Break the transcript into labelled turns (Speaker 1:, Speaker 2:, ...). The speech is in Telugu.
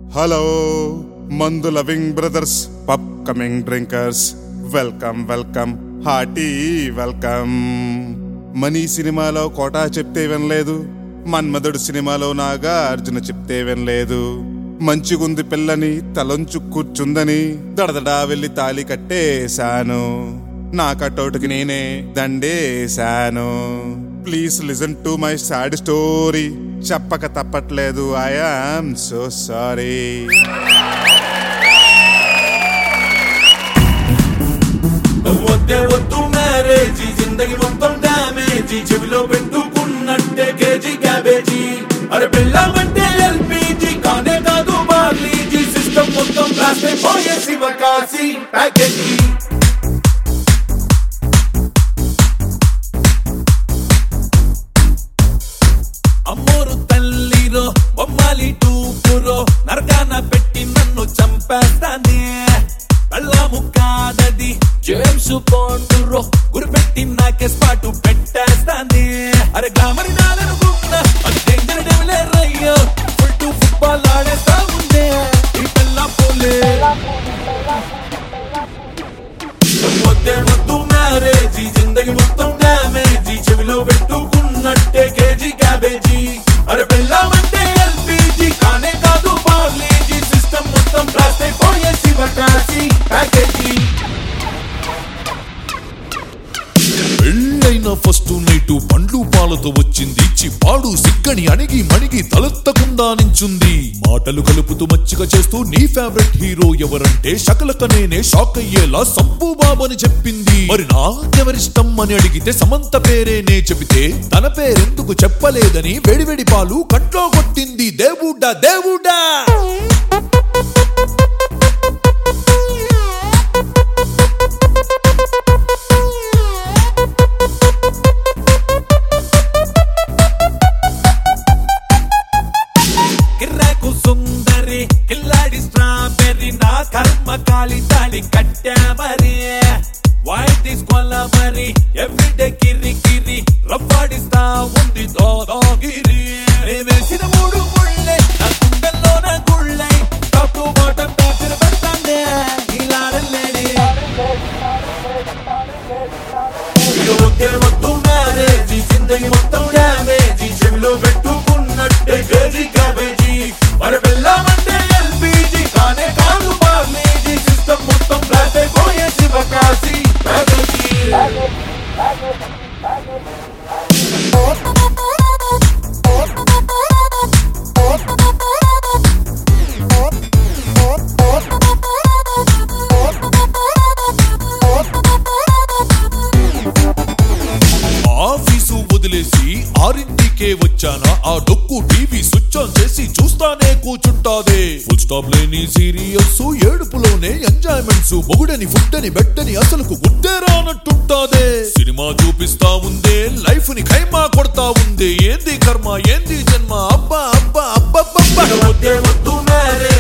Speaker 1: హలో మందు loving brothers pub coming drinkers welcome welcome hearty welcome money సినిమాలో కోటా చెప్తే వినలేదు మన్మధుడు సినిమాలో నాగా అర్జున చెప్తే వినలేదు మంచిగుంది పిల్లని తలంచు కూర్చుందని దడదడా వెళ్ళి తాలి కట్టేశాను నా కటౌట్కి నేనే దండేశాను please listen to my sad story చెప్పక తప్పట్లేదు ఐ ఆమ్ సో సారీ
Speaker 2: వద్దే వద్దు మ్యారేజీ జిందగి మొత్తం డ్యామేజీ చెవిలో పెట్టుకున్నట్టే కేజీ క్యాబేజీ అరే పెళ్ళామంటే ఎల్పీజీ కానే కాదు బార్లీజీ సిస్టమ్ మొత్తం బ్లాస్ట్ అయిపోయే శివకాశి ప్యాకేజీ అమ్మోరు తల్లిరో బొమ్మాలి టూపురో నరకాన పెట్టి నన్ను చంపేస్తానే పెళ్ళాము కాదది జేమ్స్ బాండురో గురిపెట్టి నాకే స్పాటు పెట్టేస్తానే అరే గ్లామర్ నాలనుకున్నా అది డేంజర్ డెవిలే రయ్యో ఫుల్ టు ఫుట్బాల్ ఆడేస్తా ఉందే ఈ పిల్ల పోలే వద్దే వద్దు మ్యారేజీ జిందగి మొత్తం డ్యామేజీ చెవిలో పెట్టుకున్నట్టే కేజీ క్యాబేజీ అరే పెళ్ళామంటే ఎల్పీజీ కానే కాదు పార్లేజీ సిస్టమ్ మొత్తం బ్లాస్ట్ అయిపోయే శివకాశి ప్యాకేజీ
Speaker 3: పెళ్ళైన ఫస్ట్ నైట్ పండ్లు పాలతో వచ్చింది చిప్పాడు సిగ్గని అణిగి మణిగి తలెత్తకుండా నించుంది మాటలు కలుపుతూ మచ్చిక చేస్తూ నీ ఫేవరెట్ హీరో ఎవరంటే శకలక నేనే షాక్ అయ్యేలా సంపు బాబని చెప్పింది మరి నాకెవరిష్టం అని అడిగితే సమంత పేరేనే చెబితే తన పేరెందుకు చెప్పలేదని వెడివెడి పాలు కంట్లో కొట్టింది దేవుడా దేవుడా
Speaker 2: కిర్రాకు సుందరి కిల్లాడి స్ట్రాబెర్రీ నా కర్మ కాలి తాళి కట్టామరి వైట్ తీసుకొల్ల మరి ఎవ్రీడే కిర్రి కిర్రి రవ్వాడిస్తా ఉంది దోదోగిరి నే వేసిన మూడు ముళ్ళే నా గుండెల్లో నా గుళ్ళై టాప్ టు బాటమ్ టార్చర్ పెడతాందే ఇలాడలేడి ఇక వద్దే వద్దు మ్యారేజీ జిందగి మొత్తం డ్యామేజీ చెవిలో పెట్టుకున్నట్టే కేజీ క్యాబేజీ మరి వెళ్ళామంటే ఎల్పీజీ కానే కాదు పార్లేజీ సిస్టమ్ మొత్తం బ్లాస్ట్ అయిపోయే శివకాశి ప్యాకేజీ
Speaker 3: ఆఫీసు వదిలేసి ఆరింటికే వచ్చానా ఆ డొక్కు టీవీ స్విచ్ ఆన్ చేసి చూస్తానే కూర్చుంటాదే ఫుల్ స్టాప్ లేని సీరియల్స్ ఏడుపులోనే ఎంజాయ్మెంట్స్ మొగుడని ఫుడ్ అని బెట్టని అసలుకు గుడ్డే రానట్టుంటాదే సినిమా చూపిస్తా ఉందే లైఫ్ ని ఖైమా కొడతా ఉందే ఏంది కర్మ ఏంది జన్మ అబ్బా అబ్బా అబ్బబ్బబ్బా
Speaker 2: వద్దే వద్దు మ్యారేజ్